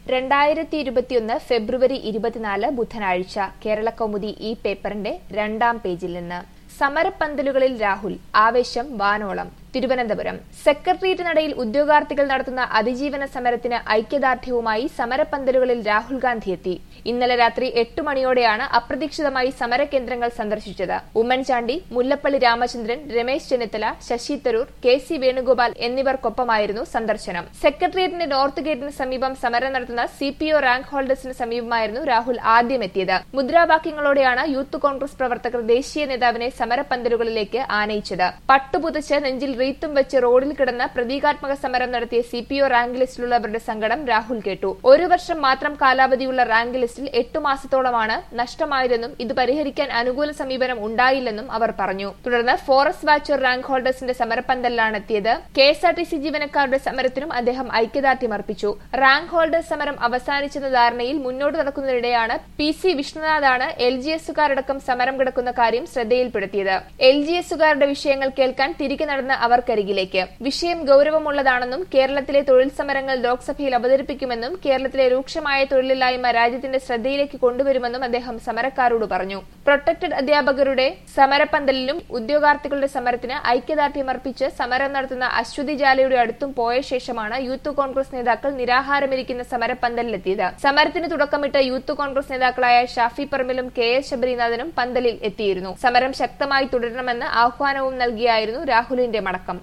രണ്ടായിരത്തി ഇരുപത്തിയൊന്ന് ഫെബ്രുവരി ഇരുപത്തിനാല് ബുധനാഴ്ച കേരള കൗമുദി ഈ പേപ്പറിന്റെ രണ്ടാം പേജിൽ നിന്ന് സമരപ്പന്തലുകളിൽ രാഹുൽ ആവേശം വാനോളം തിരുവനന്തപുരം സെക്രട്ടേറിയറ്റ് നടയിൽ ഉദ്യോഗാർത്ഥികൾ നടത്തുന്ന അതിജീവന സമരത്തിന് ഐക്യദാർഢ്യവുമായി സമരപ്പന്തലുകളിൽ രാഹുൽ ഗാന്ധി എത്തി ഇന്നലെ രാത്രി എട്ട് മണിയോടെയാണ് അപ്രതീക്ഷിതമായി സമരകേന്ദ്രങ്ങൾ സന്ദർശിച്ചത് ഉമ്മൻചാണ്ടി മുല്ലപ്പള്ളി രാമചന്ദ്രൻ രമേശ് ചെന്നിത്തല ശശി തരൂർ കെ സി വേണുഗോപാൽ എന്നിവർക്കൊപ്പമായിരുന്നു സന്ദർശനം സെക്രട്ടേറിയറ്റിന്റെ നോർത്ത് ഗേറ്റിന് സമീപം സമരം നടത്തുന്ന C P O rank ഹോൾഡേഴ്സിന് സമീപമായിരുന്നു Rahul ആദ്യം എത്തിയത് മുദ്രാവാക്യങ്ങളോടെയാണ് യൂത്ത് കോൺഗ്രസ് പ്രവർത്തകർ ദേശീയ നേതാവിനെ സമരപ്പന്തലുകളിലേക്ക് ആനയിച്ചത് പട്ടുപുതച്ച് നെഞ്ചിൽ റീത്തും വെച്ച് റോഡിൽ കിടന്ന് പ്രതീകാത്മക സമരം നടത്തിയ സി പി ഒ റാങ്ക് ലിസ്റ്റിലുള്ളവരുടെ സങ്കടം രാഹുൽ കേട്ടു ഒരു വർഷം മാത്രം കാലാവധിയുള്ള റാങ്ക് ലിസ്റ്റിൽ എട്ടു മാസത്തോളമാണ് നഷ്ടമായതെന്നും ഇത് പരിഹരിക്കാൻ അനുകൂല സമീപനം ഉണ്ടായില്ലെന്നും അവർ പറഞ്ഞു തുടർന്ന് ഫോറസ്റ്റ് വാച്ചർ റാങ്ക് ഹോൾഡേഴ്സിന്റെ സമരപ്പന്തലിലാണ് എത്തിയത് K S R T C ജീവനക്കാരുടെ സമരത്തിനും അദ്ദേഹം ഐക്യദാർഢ്യം അർപ്പിച്ചു റാങ്ക് ഹോൾഡേഴ്സ് സമരം അവസാനിച്ചെന്ന ധാരണയിൽ മുന്നോട്ട് നടക്കുന്നതിനിടെയാണ് പി സി വിഷ്ണുനാഥാണ് എൽ ജി എസുകാരടക്കം സമരം കിടക്കുന്ന കാര്യം ശ്രദ്ധയിൽപ്പെടുത്തിയത് എൽ ജി എസുകാരുടെ വിഷയങ്ങൾ കേൾക്കാൻ തിരികെ നടന്ന അവർക്കരികിലേക്ക് വിഷയം ഗൌരവമുള്ളതാണെന്നും കേരളത്തിലെ തൊഴിൽ സമരങ്ങൾ ലോക്സഭയിൽ അവതരിപ്പിക്കുമെന്നും കേരളത്തിലെ രൂക്ഷമായ തൊഴിലില്ലായ്മ രാജ്യത്തിന്റെ ശ്രദ്ധയിലേക്ക് കൊണ്ടുവരുമെന്നും അദ്ദേഹം സമരക്കാരോട് പറഞ്ഞു പ്രൊട്ടക്ടഡ് അധ്യാപകരുടെ സമരപ്പന്തലിലും ഉദ്യോഗാർത്ഥികളുടെ സമരത്തിന് ഐക്യദാർഢ്യമർപ്പിച്ച് സമരം നടത്തുന്ന അശ്വതി ജാലയുടെ അടുത്തും പോയ ശേഷമാണ് യൂത്ത് കോൺഗ്രസ് നേതാക്കൾ നിരാഹാരമിരിക്കുന്ന സമരപ്പന്തലിലെത്തിയത് സമരത്തിന് തുടക്കമിട്ട യൂത്ത് കോൺഗ്രസ് നേതാക്കളായ ഷാഫി പറമ്പിലും കെ എസ് ശബരിനാഥനും പന്തലിൽ എത്തിയിരുന്നു സമരം ശക്തമായി തുടരണമെന്ന് ആഹ്വാനവും നൽകിയായിരുന്നു രാഹുലിന്റെ മടക്കം